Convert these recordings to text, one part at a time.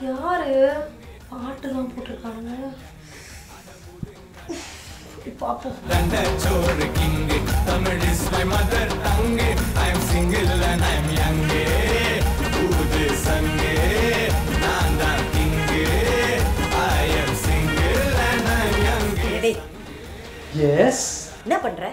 யாரு பாட்டுலாம் போட்டிருக்கானுங்க பார்ப்போம் டேய் எஸ் என்ன பண்ற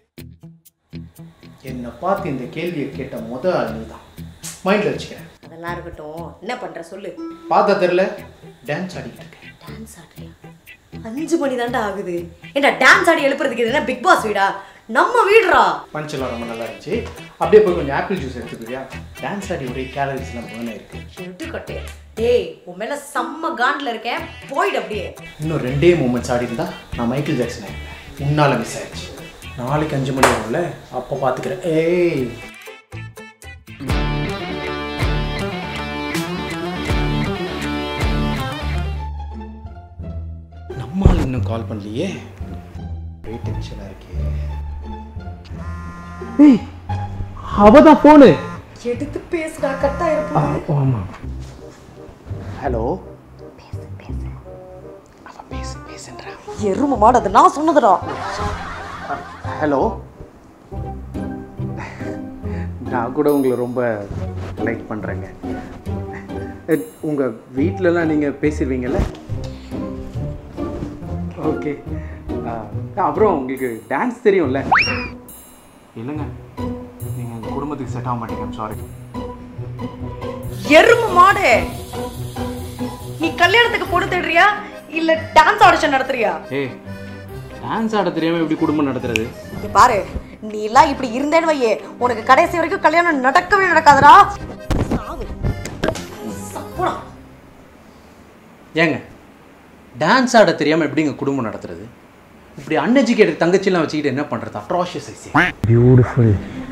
என்னை பார்த்து இந்த கேள்வியை கேட்ட முத ஆள் நீ தான் மைண்டில் வச்சுக்கிறேன் அதெல்லாம் இருக்கட்டும் என்ன பண்ற சொல்லு பார்த்தா தெரில டான்ஸ் ஆடிக்கிட்டு இருக்கேன் டான்ஸ் ஆடுறியா அஞ்சு மணி தாண்டா ஆகுது ஏன்டா டான்ஸ் ஆடி எழுப்புறதுக்கு இது என்ன பிக் பாஸ் வீடா நம்ம வீடுறா பஞ்செல்லாம் ரொம்ப நல்லா இருந்துச்சு அப்படியே போய் கொஞ்சம் ஆப்பிள் ஜூஸ் எடுத்துக்கிறியா டான்ஸ் ஆடி ஒரே கேலரிஸ்லாம் பேர்ன் ஆயிருக்கு எடுத்துக்கட்டே டேய் உன் மேல செம்ம காண்டில் இருக்கேன் போயிடு அப்படியே இன்னும் ரெண்டே மூமெண்ட்ஸ் ஆடி இருந்தா நான் மைக்கேல் ஜாக்சன் ஆயிருப்பேன் உன்னால மிஸ் ஆயிடுச்சு நாளைக்கு அஞ்சு மணி ஆகும்ல அப்போ பார்த்துக்கிறேன் ஏய் நம்மால் இன்னும் கால் பண்ணலையே ஒரே டென்ஷனாக இருக்கே ஏய் அவ தான் ஃபோனு எடுத்து பேசுடா கட்டா இருப்போம் ஆமாம் ஹலோ அவ பேசு பேசுன்றா எரும மாடு அது நான் சொன்னதுடா ஹலோ நான் கூட உங்களை ரொம்ப லைக் பண்ணுறேங்க உங்கள் வீட்டிலலாம் நீங்கள் பேசிடுவீங்கல்ல ஓகே அப்புறம் உங்களுக்கு டான்ஸ் தெரியும்ல இல்லைங்க நீங்கள் எங்கள் குடும்பத்துக்கு செட் ஆக மாட்டீங்க சாரி எரும மாடு நீ கல்யாணத்துக்கு பொண்ணு தேடுறியா இல்ல டான்ஸ் ஆடிஷன் நடத்துறியா ஏய் டான்ஸ் ஆட தெரியாமல் எப்படி குடும்பம் நடத்துறது இங்க பாரு நீ எல்லாம் இப்படி இருந்தேன்னு வையே உனக்கு கடைசி வரைக்கும் கல்யாணம் நடக்கவே நடக்காதுடா சாவு சப்புடா ஏங்க டான்ஸ் ஆட தெரியாமல் எப்படிங்க குடும்பம் நடத்துறது இப்படி அன்எஜுகேட்டட் தங்கச்சிலாம் வச்சுக்கிட்டு என்ன பண்ணுறது அட்ராஷியஸ் ஐசி பியூட்டிஃபுல்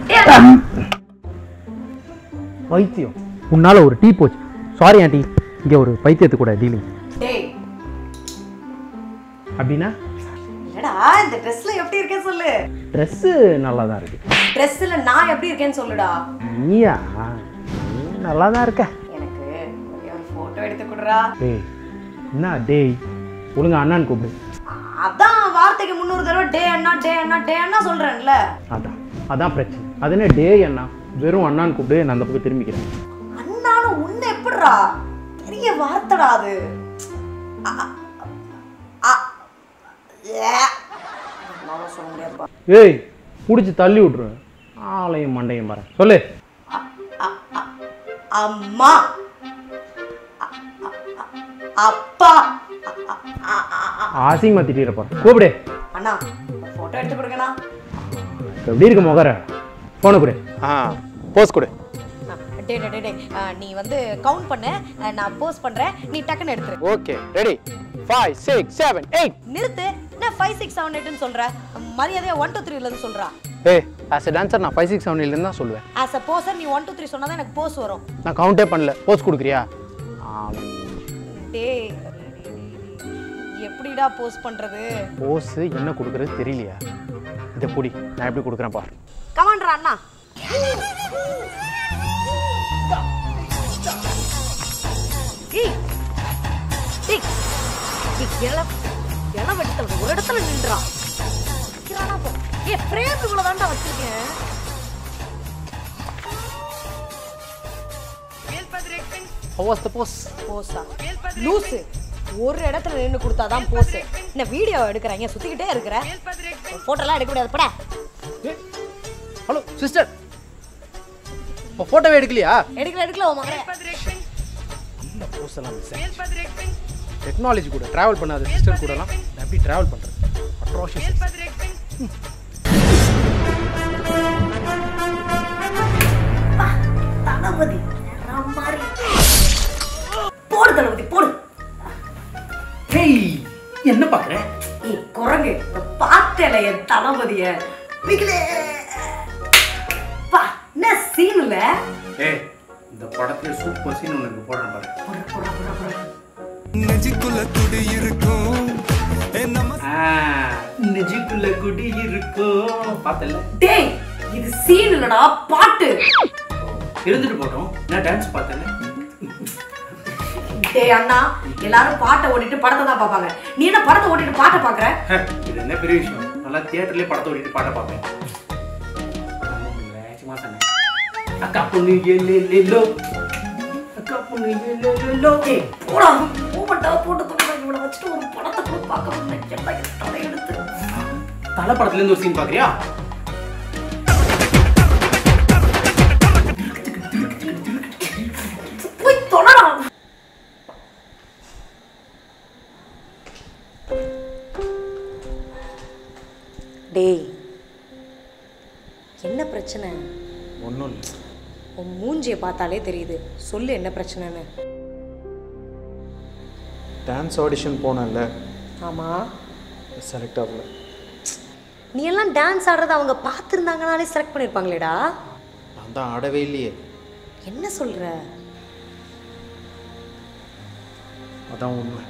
பைத்தியம் உன்னால ஒரு டீ போச்சு சாரி ஆண்டி இங்கே ஒரு பைத்தியத்து கூட டீலிங் டேய் அப்படின்னா என்னடா இந்த ட்ரெஸ்ல எப்படி இருக்கேன்னு சொல்லு ட்ரெஸ்ஸு நல்லா தான் இருக்கு ட்ரெஸ்ல நான் எப்படி இருக்கேன்னு சொல்லுடா நீயா நீ நல்லா தான் இருக்க எனக்கு ஒரே ஒரு போட்டோ எடுத்து கொடுறா டேய் என்ன டேய் ஒழுங்கா அண்ணான்னு கூப்பிடு அதான் வார்த்தைக்கு முன்னூறு தடவை டே அண்ணா டே அண்ணா டே அண்ணா சொல்றேன்ல அதான் அதான் பிரச்சனை அது என்ன டே அண்ணா வெறும் அண்ணான்னு கூப்பிடு நான் அந்த பக்கம் திரும்பிக்கிறேன் அண்ணாலும் உன்னை எப்படிடா பெரிய வார்த்தைடா அது அ- அ- அ- ஏ. என்னால சொல்ல முடியாதுப்பா ஏய் பிடிச்சி தள்ளி விட்ருவேன் ஆளையும் மண்டையும் பாரு சொல்லு அம்மா அ- அ- அ- அப்பா அ- அ- அ- அ- அசிங்கமா திட்டிருப்பா கூப்பிடு அண்ணா போட்டோ எடுத்து கொடுங்கண்ணா இப்ப எப்படி இருக்கு முகர ஃபோனை கொடு ஆ போஸ் கொடு ஆ, டே டே, டே டே ஆ, நீ வந்து கவுண்ட் பண்ணு ஆ, நான் போஸ்ட் பண்றேன் நீ டக்குன்னு எடுத்துரு okay ready five six seven eight நிறுத்து என்ன ஃபைவ் சிக்ஸ் செவன் எயிட்னு சொல்ற மரியாதையா ஒன் டூ த்ரீல இருந்து சொல்றா ஏய் ஆஸ் எ டான்சர் நான் ஃபைவ் சிக்ஸ் செவன்லேருந்து தான் சொல்லுவேன் ஆஸ் அ போசர் நீ ஒன் டூ த்ரீ சொன்னா தான் எனக்கு போஸ் வரும் நான் கவுண்டே பண்ணல போஸ் கொடுக்குறியா டேய் எப்படிடா போஸ்ட் பண்றது போஸ் என்ன கொடுக்குறது தெரியலையா இதை புடி நான் எப்படி கொடுக்குறேன் பாரு கமாண்ட்ரா அண்ணா ஏய் ஏய் ஏய், இல இல வெட்டல ஒரு இடத்துல நின்றா நிக்கிறானா போ ஏய் ஃப்ரேமுக்குள்ள தான்டா வச்சிருக்கேன் How was the pose? போஸா லூசு ஒரு இடத்துல நின்று கொடுத்தாதான் போஸ் என்ன வீடியோ எடுக்கிறாங்க சுத்திக்கிட்டே இருக்கிற போட்டோலாம் எடுக்க முடியாது படா ஹலோ சிஸ்டர் இப்போ ஃபோட்டோவே எடுக்கலையா எடுக்கல எடுக்கல உன் மகன் இந்த போஸ் எல்லாம் மிஸ் டெக்னாலஜி கூட ட்ராவல் பண்ணாத சிஸ்டர் கூடலாம் நான் எப்படி ட்ராவல் பண்ணுறது அட்ராஷியஸ் தளபதி மாதிரி போடு தளபதி போடு ஹேய் என்ன பார்க்குற ஏய் குரங்கு பார்த்தேல என் தளபதிய பிகிலே பா என்ன சீன்ல ஏய் இந்த படத்துல சூப்பர் சீன் ஒன்று இருக்கு போடுறேன் பாரு போடு போடு போடு போடு நெஞ்சுக்குள்ள துடி இருக்கும் என் நம்ம நெஜிக்குள்ள குடி இருக்கும் பார்த்தல டேய் இது சீன் இல்லடா பாட்டு இருந்துட்டு போட்டோம் நான் டான்ஸ் பார்த்தேன் டேய் அண்ணா எல்லாரும் பாட்டை ஓட்டிட்டு படத்தை தான் பார்ப்பாங்க நீ என்ன படத்தை ஓட்டிட்டு பாட்டை பார்க்குற ஹே, இது என்ன பெரிய விஷயம் நல்லா தியேட்டர்லேயே படத்தை ஓடிட்டு பாட்டை பார்ப்பேன் ஒண்ணும் இல்ல, சும்மா சொன்னேன். அக்கா பொண்ணு ஏலே லேலோ அக்கா பொண்ணு ஏலே லேலோ ஏய் போடா மூமெண்டா போட்டு தொட்டு இவனை வச்சுட்டு ஒரு படத்தை கூட பார்க்க முடியல தலையெடுத்து தலை படத்துலேருந்து ஒரு சீன் பார்க்குறியா போய் தொடரா டேய் என்ன பிரச்சனை ஒன்றும் இல்லை உன் மூஞ்சியை பார்த்தாலே தெரியுது சொல்லு என்ன பிரச்சனைன்னு டான்ஸ் ஆடிஷன் போனேன்ல ஆமா செலக்ட் ஆகல நீ எல்லாம் டான்ஸ் ஆடுறத அவங்க பார்த்துருந்தாங்கனாலே செலக்ட் பண்ணியிருப்பாங்களேடா நான் தான் ஆடவே இல்லையே என்ன சொல்ற அதான் உண்மை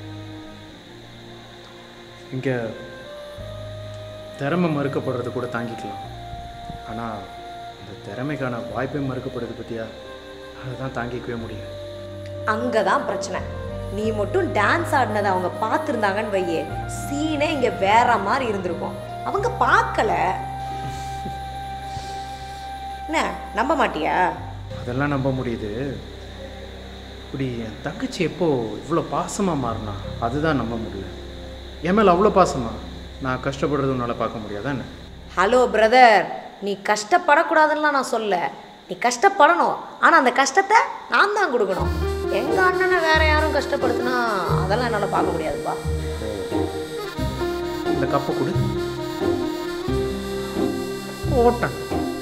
இங்கே திறமை மறுக்கப்படுறது கூட தாங்கிக்கலாம் ஆனால் இந்த திறமைக்கான வாய்ப்பே மறுக்கப்படுது பற்றியா அதுதான் தாங்கிக்கவே முடியல அங்கே தான் பிரச்சனை நீ மட்டும் டான்ஸ் ஆடினதை அவங்க பார்த்துருந்தாங்கன்னு வையே சீனே இங்கே வேற மாதிரி இருந்திருக்கும் அவங்க பார்க்கல என்ன நம்ப மாட்டியா அதெல்லாம் நம்ப முடியுது இப்படி என் தங்கச்சி எப்போ இவ்வளோ பாசமாக மாறினா அதுதான் நம்ப முடியல என் மேலே அவ்வளோ பாசமா நான் கஷ்டப்படுறது உன்னால் பார்க்க முடியாதா என்ன ஹலோ பிரதர் நீ கஷ்டப்படக்கூடாதுன்னு நான் சொல்ல நீ கஷ்டப்படணும் ஆனால் அந்த கஷ்டத்தை நான் தான் கொடுக்கணும் எங்கள் அண்ணனை வேற யாரும் கஷ்டப்படுத்தினா அதெல்லாம் என்னால் பார்க்க முடியாதுப்பா இந்த கப்பை கொடு ஓட்டன்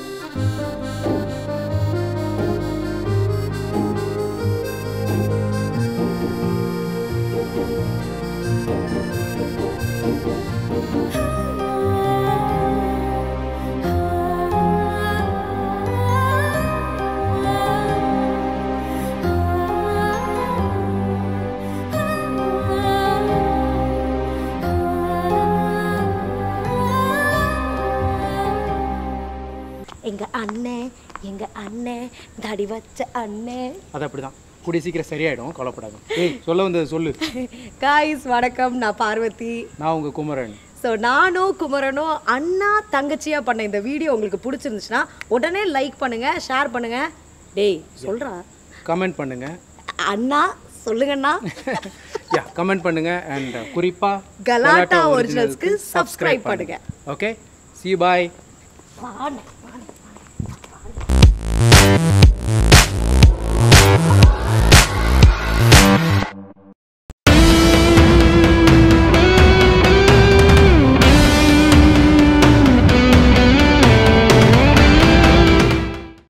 எங்க அண்ணன் எங்க அண்ணன் தடி வச்ச அண்ணன் அது அப்படிதான் கூடிய சீக்கிரம் சரியாயிடும் கவலைப்படாத ஏய் சொல்ல வந்தது சொல்லு காய்ஸ் வணக்கம் நான் பார்வதி நான் உங்கள் குமரன் ஸோ நானும் குமரனும் அண்ணா தங்கச்சியா பண்ண இந்த வீடியோ உங்களுக்கு பிடிச்சிருந்துச்சுன்னா உடனே லைக் பண்ணுங்க ஷேர் பண்ணுங்க டேய் சொல்றா கமெண்ட் பண்ணுங்க அண்ணா சொல்லுங்கண்ணா யா கமெண்ட் பண்ணுங்க அண்ட் குறிப்பா கலாட்டா ஒரிஜினல்ஸ்க்கு subscribe பண்ணுங்க. Okay see bye வாண்ணே